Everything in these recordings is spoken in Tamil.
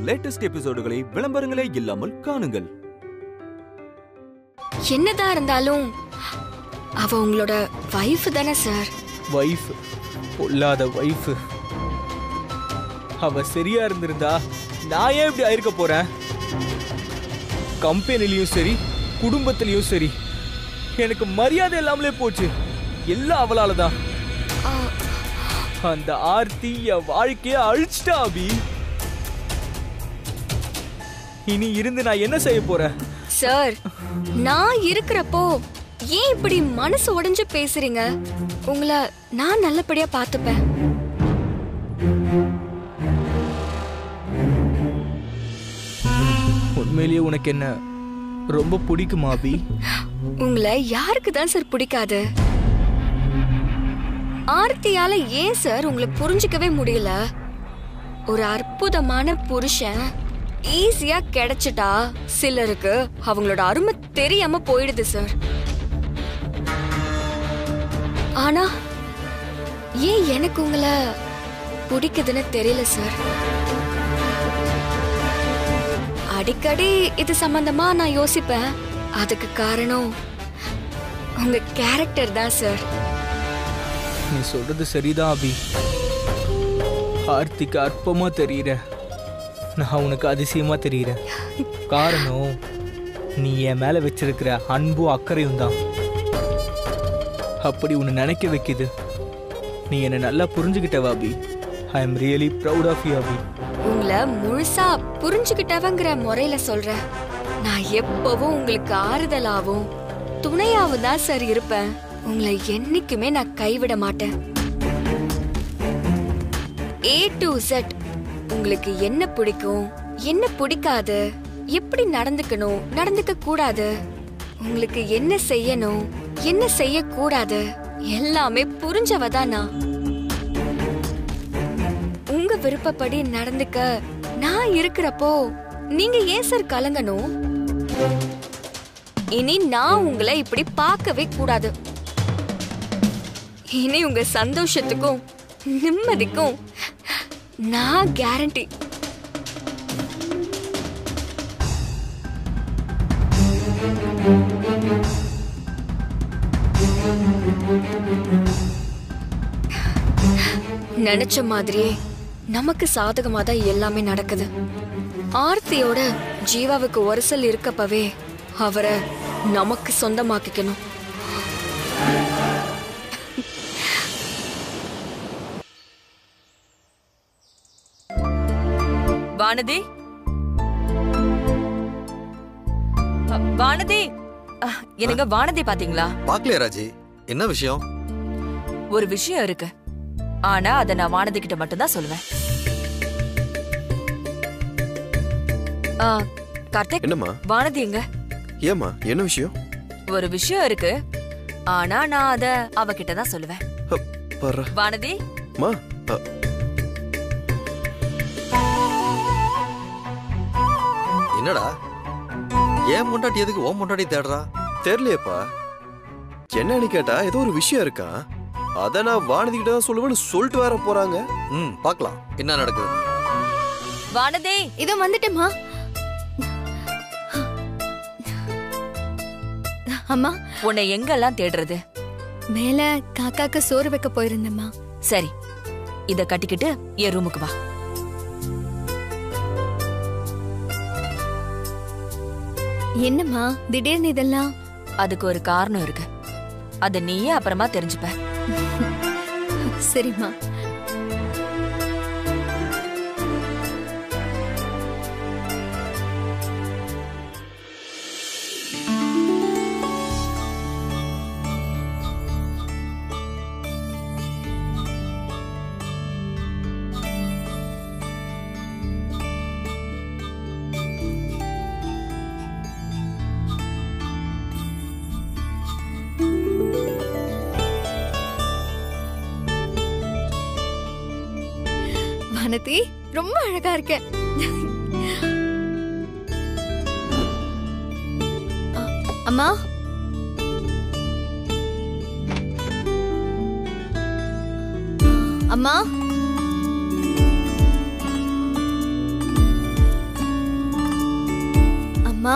லேட்டஸ்ட் எபிசோடுகளை விளம்பரங்களே இல்லாமல் காணுங்கள் என்னதான் இருந்தாலும் அவ உங்களோட வைஃப் தானே சார் வைஃப் பொல்லாத வைஃப் அவ சரியா இருந்திருந்தா நான் ஏன் இப்படி ஆயிருக்க போறேன் கம்பெனிலையும் சரி குடும்பத்திலையும் சரி எனக்கு மரியாதை இல்லாமலே போச்சு எல்லாம் அவளால தான் ஆ, அந்த ஆர்த்தி என் வாழ்க்கைய அழிச்சிட்டா அபி இனி இருந்து நான் என்ன செய்ய போறேன் சார் நான் இருக்கிறப்போ ஏன் இப்படி மனசு உடைஞ்சு பேசுறீங்க உங்களை நான் நல்லபடியா பார்த்துப்பேன் உண்மையிலேயே உனக்கு என்ன ரொம்ப பிடிக்குமா அபி உங்களை யாருக்கு தான் சார் பிடிக்காது ஆர்த்தியால ஏன் சார் உங்களை புரிஞ்சுக்கவே முடியல ஒரு அற்புதமான புருஷன் ஈஸியா கிடைச்சிட்டா சிலருக்கு அவங்களோட அருமை தெரியாம போயிடுது சார் ஆனா ஏன் எனக்கு உங்களை பிடிக்குதுன்னு தெரியல சார் அடிக்கடி இது சம்பந்தமா நான் யோசிப்பேன் அதுக்கு காரணம் உங்க கேரக்டர் தான் சார் நீ சொல்றது சரிதான் அபி ஆர்த்திக்கு அற்பமா தெரியுற நான் உனக்கு அதிசயமா தெரியுறேன் காரணம் நீ என் மேல வச்சிருக்கிற அன்பும் அக்கறையும் தான் அப்படி உன்னை நினைக்க வைக்குது நீ என்னை நல்லா புரிஞ்சுக்கிட்டவ Abhi I am really proud of you Abhi உங்களை முழுசா புரிஞ்சுக்கிட்டவங்கிற முறையில சொல்றேன் நான் எப்பவும் உங்களுக்கு ஆறுதலாவும் துணையாவும் தான் சார் இருப்பேன் உங்களை என்னைக்குமே நான் கைவிட மாட்டேன் ஏ டு Z உங்களுக்கு என்ன பிடிக்கும் என்ன பிடிக்காது எப்படி நடந்துக்கணும் நடந்துக்க கூடாது உங்களுக்கு என்ன செய்யணும் என்ன செய்யக்கூடாது எல்லாமே புரிஞ்சவ தான் நான் உங்க விருப்பப்படி நடந்துக்க நான் இருக்கிறப்போ நீங்க ஏன் சார் கலங்கணும் இனி நான் உங்களை இப்படி பார்க்கவே கூடாது இனி உங்க சந்தோஷத்துக்கும் நிம்மதிக்கும் நான் கேரண்டி நினைச்ச மாதிரியே நமக்கு சாதகமா தான் எல்லாமே நடக்குது ஆர்த்தியோட ஜீவாவுக்கு ஒரசல் இருக்கப்பவே அவரை நமக்கு சொந்தமாக்கிக்கணும் வானதி அ, வானதி அ, என்னங்க வானதி பாத்தீங்களா பாக்கலையா ராஜி என்ன விஷயம் ஒரு விஷயம் இருக்கு ஆனா அத நான் வானதி கிட்ட மட்டும்தான் சொல்லுவேன் ஆ, கார்த்திக் என்னம்மா வானதி எங்க ஏம்மா என்ன விஷயம் ஒரு விஷயம் இருக்கு ஆனா நான் அத அவகிட்ட தான் சொல்லுவேன் ஹ, பாருடா. வானதி அம்மா அ. என்னடா ஏன் முண்டாட்டி எதுக்கு ஓன் முண்டாட்டி தேடுறா தெரியலையேப்பா என்னன்னு கேட்டா ஏதோ ஒரு விஷயம் இருக்கா அத நான் வானதி கிட்ட தான் சொல்லுவேன்னு சொல்லிட்டு வேற போறாங்க ம் பார்க்கலாம் என்ன நடக்குது வானதி இதோ வந்துட்டேம்மா அம்மா உன்னை எங்கெல்லாம் தேடுறது மேல காக்காக்கு சோறு வைக்க போயிருந்தேம்மா சரி இத கட்டிக்கிட்டு என் ரூமுக்கு வா என்னம்மா திடீர்னு இதெல்லாம் அதுக்கு ஒரு காரணம் இருக்கு அத நீயே அப்புறமா தெரிஞ்சுப்ப சரிம்மா வானதி ரொம்ப அழகா இருக்க அ- அம்மா அம்மா அம்மா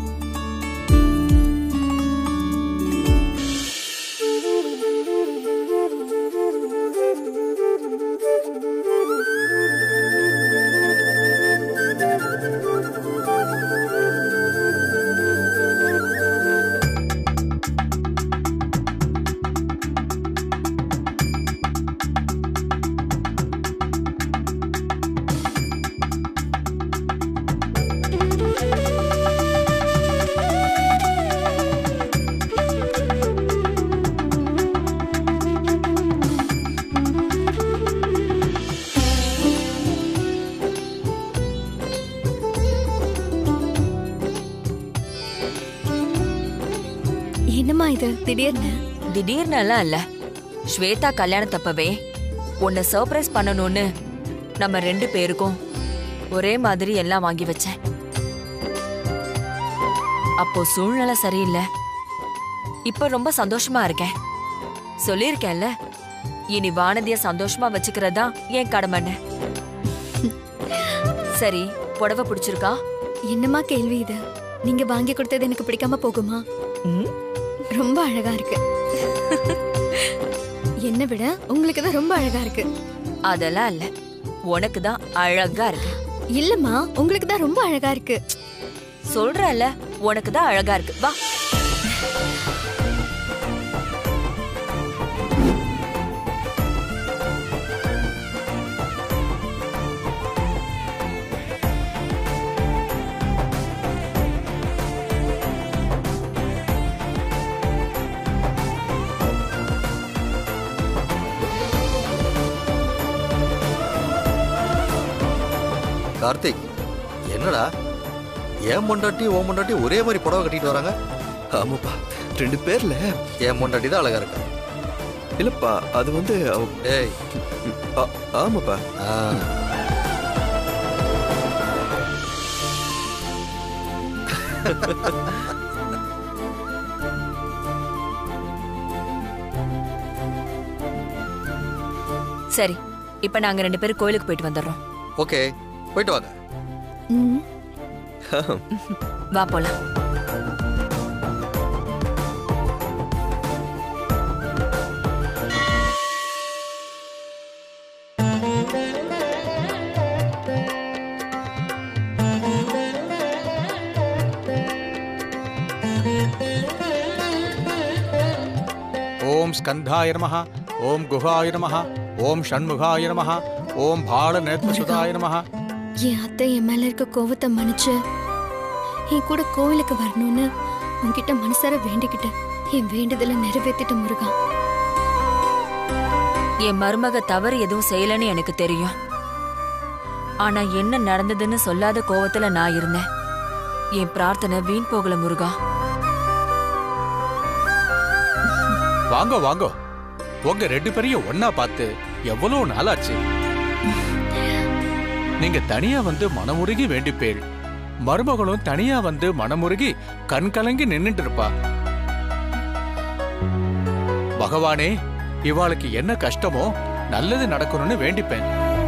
என்னம்மா இது திடீர்னு திடீர்னு எல்லாம் இல்ல ஸ்வேதா கல்யாணத்தப்பவே உன்னை சர்ப்ரைஸ் பண்ணணும்னு நம்ம ரெண்டு பேருக்கும் ஒரே மாதிரி எல்லாம் வாங்கி வச்சேன் அப்போ சூழ்நிலை சரியில்லை இப்ப ரொம்ப சந்தோஷமா இருக்கேன் சொல்லியிருக்கேன்ல இனி வானதிய சந்தோஷமா வச்சுக்கிறதா என் கடமைன்னு சரி புடவை பிடிச்சிருக்கா என்னம்மா கேள்வி இது நீங்க வாங்கி கொடுத்தது எனக்கு பிடிக்காம போகுமா ம்? ரொம்ப அழகா இருக்கு என்னை விட உங்களுக்கு தான் ரொம்ப அழகா இருக்கு அதெல்லாம் இல்ல உனக்கு தான் அழகா இருக்கு இல்லம்மா உங்களுக்கு தான் ரொம்ப அழகா இருக்கு சொல்றல உனக்கு தான் அழகா இருக்கு வா கார்த்திக் என்னடா என் பொண்டாட்டி ஓ பொண்டாட்டி ஒரே மாதிரி புடவை கட்டிட்டு வராங்க ஆமாப்பா ரெண்டு பேர்ல என் பொண்டாட்டி தான் அழகா இருக்கா இல்லப்பா அது வந்து அவ- ஏய் ஆ- ஆமாப்பா ஆ. சரி இப்ப நாங்க ரெண்டு பேரும் கோயிலுக்கு போயிட்டு வந்துடுறோம் ஓகே போயிட்டு வாங்க ம், வா போலாம் ஓம் ஸ்கந்தாய நமः ஓம் குஹாய நமः ஓம் ஷண்முகாய நமः ஓம் பால நேத்ரசுதாய நமः என் அத்தை என் மேல இருக்க கோவத்தை மன்னிச்சு என் கூட கோவிலுக்கு வரணும்னு உன்கிட்ட மனசார வேண்டிக்கிட்டேன் என் வேண்டுதலை நிறைவேத்திட்ட முருகா என் மருமக தவறு எதுவும் செய்யலன்னு எனக்கு தெரியும் ஆனா என்ன நடந்ததுன்னு சொல்லாத கோவத்துல நான் இருந்தேன் என் பிரார்த்தனை வீண் போகல முருகா வாங்க வாங்க உங்க ரெண்டு பேரையும் ஒன்னா பார்த்து எவ்வளவு நாளாச்சு நீங்க தனியா வந்து மனமுருகி வேண்டிப்பேள் மருமகளும் தனியா வந்து மனமுருகி கண் கலங்கி நின்னுட்டு இருப்பா பகவானே இவாளுக்கு என்ன கஷ்டமோ நல்லது நடக்கணும்னு வேண்டிப்பேன்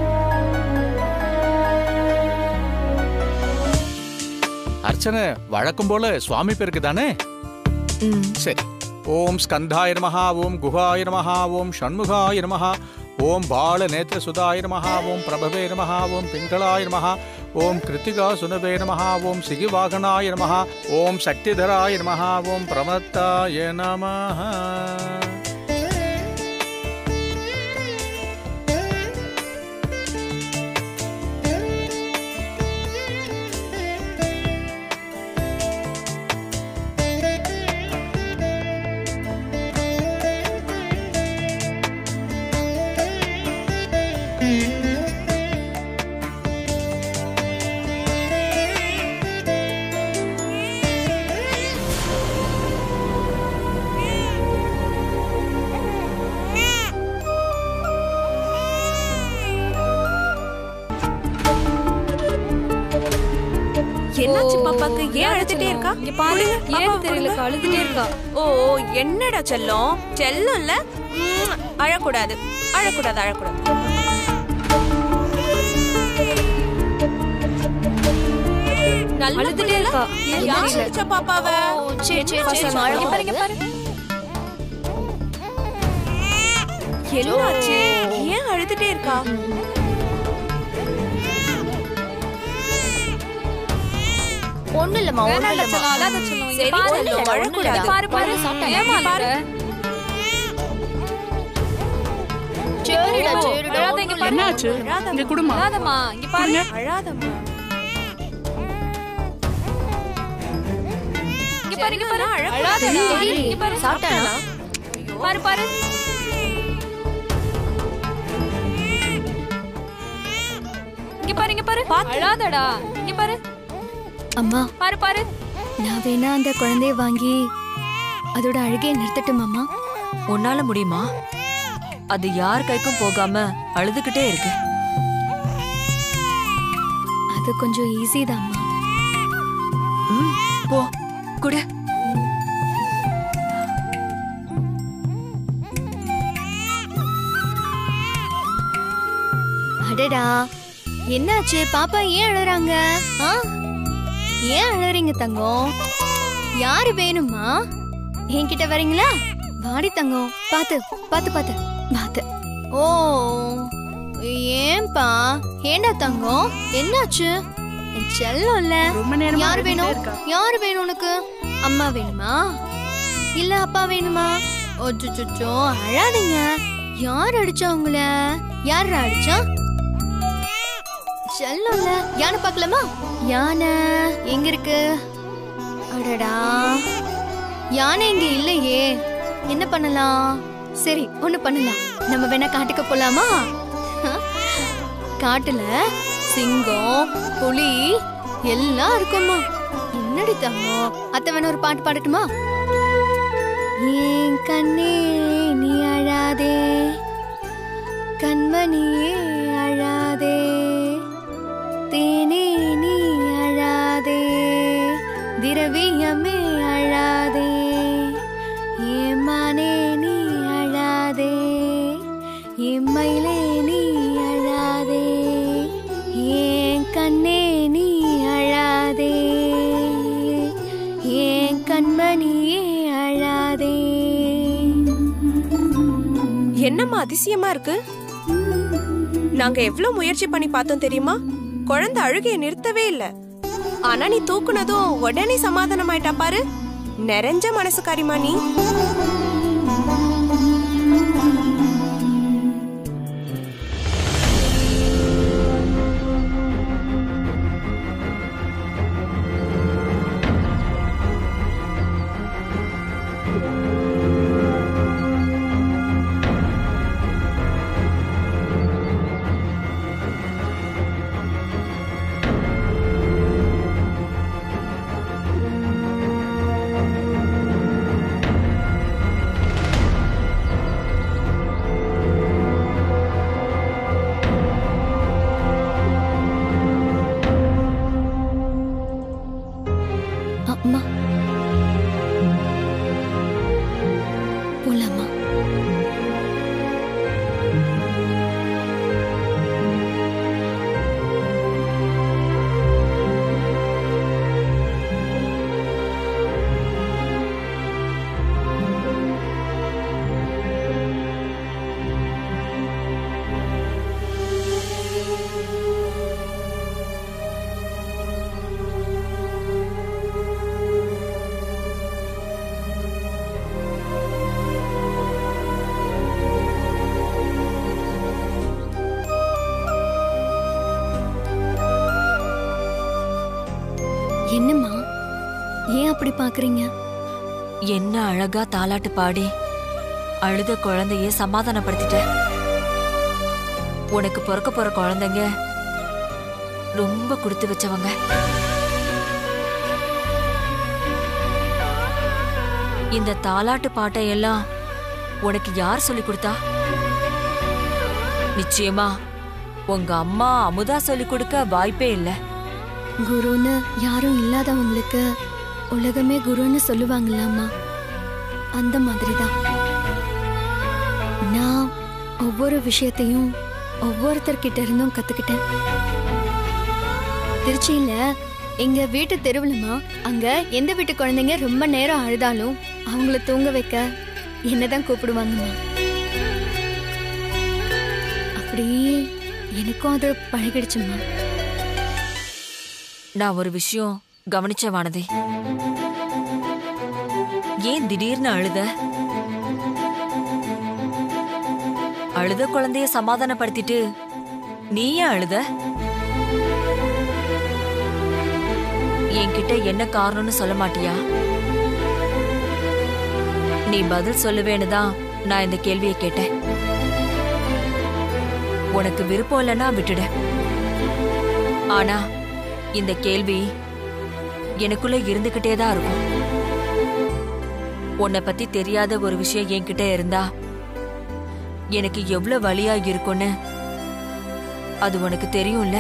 அர்ச்சனை வழக்கம் போல சுவாமி பேருக்கு தானே ம் சரி ஓம் ஸ்கந்தாய நமஹ ஓம் குஹாய நமஹ ஓம் ஷண்முகாய நமஹ ஓம் பால நேத்திர சுதாய நமஹ ஓம் பிரபவே நமஹ ஓம் பிங்களாய நமஹ ஓம் கிருத்திகா சுனவே நமஹ ஓம் சிகிவாகனாய நமஹ ஓம் சக்திதராய நமஹ ஓம் பிரமத்தாய நமஹ என்னாச்சு பாப்பாக்கு ஏன் அழுதுட்டே இருக்கா இங்க பாரு கொடுங்க, ஏன் பாப்பாவை தெரியல கொடுங்க. அழுதுட்டே இருக்கா ஓ ஓ, என்னடா செல்லம் செல்லம் இல்ல ம்ம். அழக்கூடாது அழக்கூடாது அழக்கூடாது நல்ல அழுதுட்டே இருக்கா. ஏன் யார் தெரியல. அடிச்சா பாப்பாவ சரி சரி சரி பசங்க, இங்க பாரு, இங்க பாரு. என்னாச்சு ஏன் அழுதுட்டே இருக்கா ஒண்ணு இல்லம்மா ஒண்ணு வேணாம் இல்லம்மா செல்லம், அழாத செல்லம். இங்க சரி, பாரு. ஒண்ணும் இல்ல, அழக்கூடாது. பாரு, பாரு, ஏம்மா அழுகுற? சரிடா ஓ, சரிடா அழாத, ஒண்ணும் இங்க இல்ல. பாரு. என்னாச்சு இங்க குடுமா அழாதம்மா, இங்க பாரு. அழாதம்மா இங்க பாரு, இங்க பாரு. அழக்கூடாது. அழாதடா. தெரியலையே. இங்க பாரு. சாப்பிட்டானா? பாரு, பாரு. இங்க பாரு, இங்க பாரு. அழாதடா. இங்க பாரு. அம்மா பாரு, பாரு. நான் வேணா அந்த குழந்தைய வாங்கி அதோட அழுகையை நிறுத்தட்டுமாம்மா உன்னால முடியுமா அது யார் கைக்கும் போகாம அழுதுகிட்டே இருக்கு அது கொஞ்சம் ஈஸி தான்மா ம், போ குடு அடடா என்னாச்சு பாப்பா ஏன் அழுறாங்க ஆ? ஏன் அழுறீங்க தங்கம் யாரு வேணுமா என்கிட்ட வரீங்களா வாடி தங்கம் பாத்து பாத்து பாத்து பாத்து ஓ ஏன்பா ஏண்டா தங்கம் என்னாச்சு என் செல்லம் இல்ல ரொம்ப நேரமா யாரு அழுதுட்டே வேணும் இருக்கா. யாரு வேணும் உனக்கு அம்மா வேணுமா இல்ல அப்பா வேணுமா ஒச்சுச்சோ அழாதீங்க யார் அடிச்சா உங்கள யார் அடிச்சா செல்லம்ல யானை பார்க்கலாமா யானை எங்க இருக்கு அடடா யானை இங்க இல்லையே என்ன பண்ணலாம் சரி ஒண்ணு பண்ணலாம் நம்ம வேணா காட்டுக்கு போலாமா காட்டுல சிங்கம் புலி எல்லாம் இருக்குமா என்னடி தங்கம் அத்தை வேணா ஒரு பாட்டு பாடட்டுமா ஏன் கண்ணே நீ அழாதே கண்மணியே அழாதே தேனே நீ அழாதே திரவியமே அழாதே ஏமானே நீ அழாதே எம்மையிலே நீ அழாதே ஏன் கண்ணே நீ அழாதே ஏன் கண்மணியே அழாதே என்னம்மா அதிசயமா இருக்கு நாங்க எவ்வளவு முயற்சி பண்ணி பார்த்தோம் தெரியுமா குழந்தை அழுகைய நிறுத்தவே இல்ல ஆனா நீ தூக்குனதும் உடனே சமாதானம் ஆயிட்டா பாரு நிறைஞ்ச மனசுக்காரிமா நீ அம்மா போலாமா என்னம்மா ஏன் அப்படி பாக்குறீங்க என்ன அழகா தாலாட்டு பாடி அழுத குழந்தைய சமாதானப்படுத்திட்ட உனக்கு பிறக்க போற குழந்தைங்க ரொம்ப கொடுத்து வச்சவங்க இந்த தாலாட்டு பாட்டை எல்லாம் உனக்கு யார் சொல்லி கொடுத்தா நிச்சயமா உங்க அம்மா அமுதா சொல்லி கொடுக்க வாய்ப்பே இல்லை குருன்னு யாரும் இல்லாதவங்களுக்கு உலகமே குருன்னு சொல்லுவாங்களாமா அந்த மாதிரிதான் நான் ஒவ்வொரு விஷயத்தையும் ஒவ்வொருத்தர்கிட்ட இருந்தும் கத்துக்கிட்டேன் திருச்சியில எங்க வீட்டு தெருவுலமா அங்க எந்த வீட்டு குழந்தைங்க ரொம்ப நேரம் அழுதாலும் அவங்கள தூங்க வைக்க என்னதான் கூப்பிடுவாங்கம்மா அப்படியே எனக்கும் அது பழகிடுச்சுமா நான் ஒரு விஷயம் கவனிச்ச வானதி ஏன் திடீர்னு அழுத அழுத குழந்தைய சமாதானப்படுத்திட்டு நீ ஏன் அழுத என்கிட்ட என்ன காரணம்னு சொல்ல மாட்டியா நீ பதில் சொல்லுவேன்னு தான் நான் இந்த கேள்வியை கேட்டேன் உனக்கு விருப்பம் இல்லைன்னா விட்டுடு ஆனா இந்த கேள்வி எனக்குள்ள இருந்துகிட்டே தான் இருக்கும் உன்னை பத்தி தெரியாத ஒரு விஷயம் என்கிட்ட இருந்தா எனக்கு எவ்வளவு வலியா இருக்கும்னு அது உனக்கு தெரியும்ல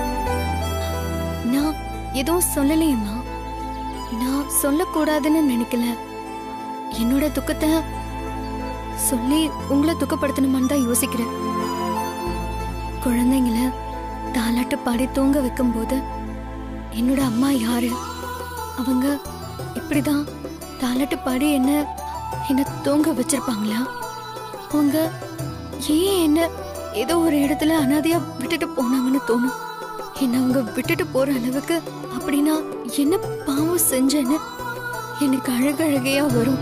நான் எதுவும் சொல்லலையேம்மா நான் சொல்லக்கூடாதுன்னு நினைக்கல என்னோட துக்கத்தை சொல்லி உங்களை துக்கப்படுத்தணுமான்னு தான் யோசிக்கிறேன் குழந்தைங்கள தாலாட்டு பாடி தூங்க வைக்கும்போது என்னோட அம்மா யாரு அவங்க இப்படிதான் தாலாட்டு பாடி என்ன என்ன தூங்க வச்சிருப்பாங்களா அவங்க ஏன் என்ன ஏதோ ஒரு இடத்துல அனாதையா விட்டுட்டு போனாங்கன்னு தோணும் என்ன அவங்க விட்டுட்டு போற அளவுக்கு அப்படின்னா என்ன பாவம் செஞ்சேன்னு எனக்கு அழகழகையா வரும்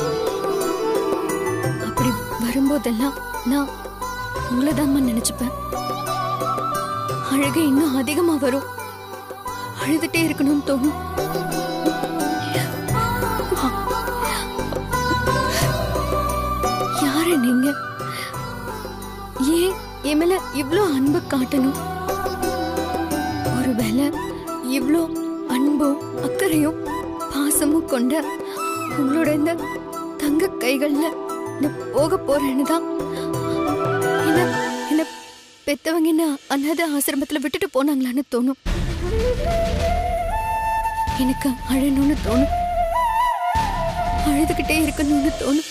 அப்படி வரும்போதெல்லாம் நான் உங்களை தான் நினைச்சுப்பேன் அழுகை இன்னும் அதிகமா வரும் அழுதுட்டே இருக்கணும்னு தோணும் யாரு நீங்க ஏன் என் மேல இவ்ளோ அன்பு காட்டணும் ஒருவேளை இவ்ளோ அன்பும் அக்கறையும் பாசமும் கொண்ட உங்களோட இந்த தங்க கைகள்ல நான் போக போறேன்னு தான் என்ன என்ன பெத்தவங்க என்ன அனாதை ஆசிரமத்துல விட்டுட்டு போனாங்களான்னு தோணும் எனக்கு அழணும்னு தோணும் அழுதுகிட்டே இருக்கணும்னு தோணும்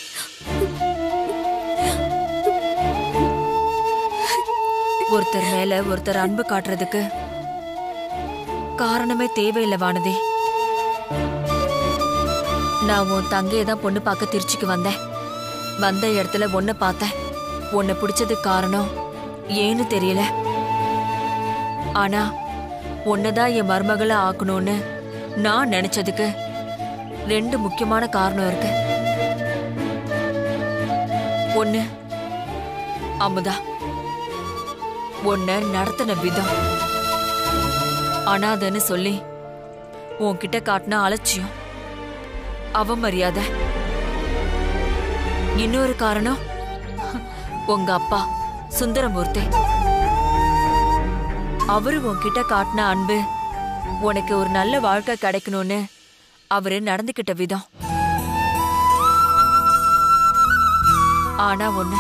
ஒருத்தர் மேல ஒருத்தர் அன்பு காட்டுறதுக்கு காரணமே தேவையில்லை வானதி நான் உன் தங்கையை தான் பொண்ணு பார்க்க திருச்சிக்கு வந்தேன் வந்த இடத்துல ஒன்ன பார்த்தேன் உன்னை பிடிச்சதுக்கு காரணம் ஏன்னு தெரியல ஆனா உன்னதான் என் மருமகளை ஆக்கணும்னு நான் நினைச்சதுக்கு ரெண்டு முக்கியமான காரணம் இருக்கு ஒண்ணு அமுதா உன்னை நடத்தின விதம் அனாதைன்னு சொல்லி உன்கிட்ட காட்டின அலட்சியம் அவமரியாதை இன்னொரு காரணம் உங்க அப்பா சுந்தரமூர்த்தி அவரு உன்கிட்ட காட்டின அன்பு உனக்கு ஒரு நல்ல வாழ்க்கை கிடைக்கணும்னு அவரு நடந்துகிட்ட விதம் ஆனா ஒண்ணு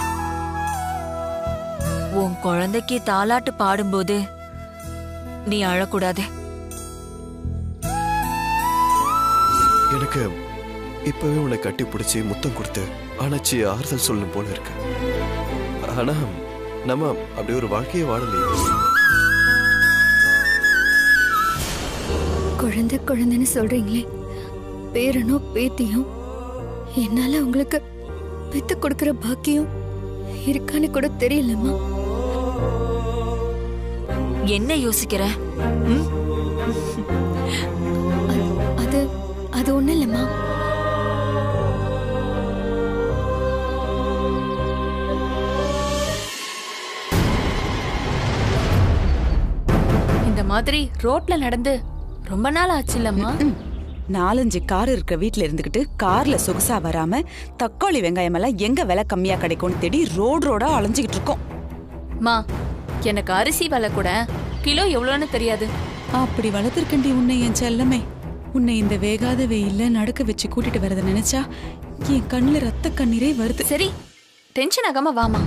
உன் குழந்தைக்கு தாலாட்டு பாடும்போது நீ அழக்கூடாது எனக்கு இப்பவே உன்னை கட்டி பிடிச்சி முத்தம் கொடுத்து அணைச்சி ஆறுதல் சொல்லணும் போல இருக்கு ஆனா நம்ம அப்படி ஒரு வாழ்க்கையை வாழலையே குழந்தை குழந்தைன்னு சொல்றீங்களே பேரனோ பேத்தியும் என்னால உங்களுக்கு வித்து கொடுக்கிற பாக்கியம் இருக்கான்னு கூட தெரியலம்மா என்ன யோசிக்கிற ம்? அது அது ஒண்ணு இல்லம்மா இந்த மாதிரி ரோட்ல நடந்து ரொம்ப நாள் ஆச்சு இல்லம்மா நாலஞ்சு கார் இருக்க வீட்ல இருந்துகிட்டு கார்ல சொகுசா வராம தக்காளி வெங்காயம் எல்லாம் எங்க விலை கம்மியா கிடைக்கும்னு தேடி ரோடு ரோடா அலைஞ்சுகிட்டு இருக்கோம் மா எனக்கு அரிசி விலை கூட கிலோ எவ்வளோன்னு தெரியாது அப்படி வளர்த்துருக்கண்டி உன்னை என் செல்லமே உன்னை இந்த வேகாத வெயில்ல நடக்க வச்சு கூட்டிட்டு வரத நினைச்சா என் கண்ணுல ரத்த கண்ணீரே வருது சரி டென்ஷன் ஆகாம வாமா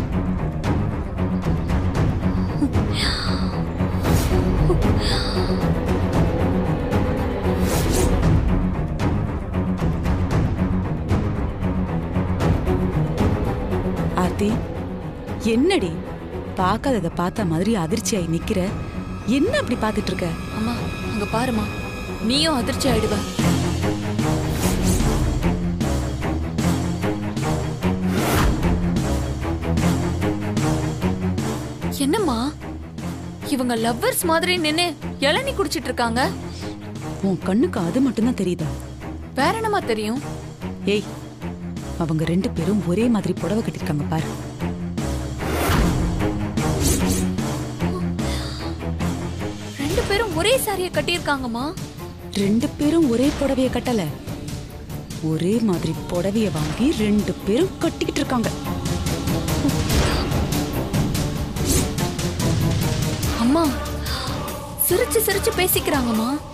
ஆர்த்தி என்னடி பார்க்காதத பார்த்த மாதிரி அதிர்ச்சியாய் நிக்கிற என்ன அப்படி பார்த்துட்டு இருக்க அம்மா அங்க பாருமா நீயும் அதிர்ச்சி ஆயிடுவ என்னம்மா இவங்க லவ்வர்ஸ் மாதிரி நின்னு இளநீ குடிச்சிட்டு இருக்காங்க உன் கண்ணுக்கு அது மட்டும்தான் தெரியுதா வேற என்னமா தெரியும் ஏய் அவங்க ரெண்டு பேரும் ஒரே மாதிரி புடவை கட்டிருக்காங்க பாரு ரெண்டு பேரும் ஒரே சாரிய கட்டியிருக்காங்கம்மா ரெண்டு பேரும் ஒரே புடவைய கட்டல ஒரே மாதிரி புடவைய வாங்கி ரெண்டு பேரும் கட்டிக்கிட்டு இருக்காங்க அம்மா சிரிச்சு சிரிச்சு பேசிக்கிறாங்கம்மா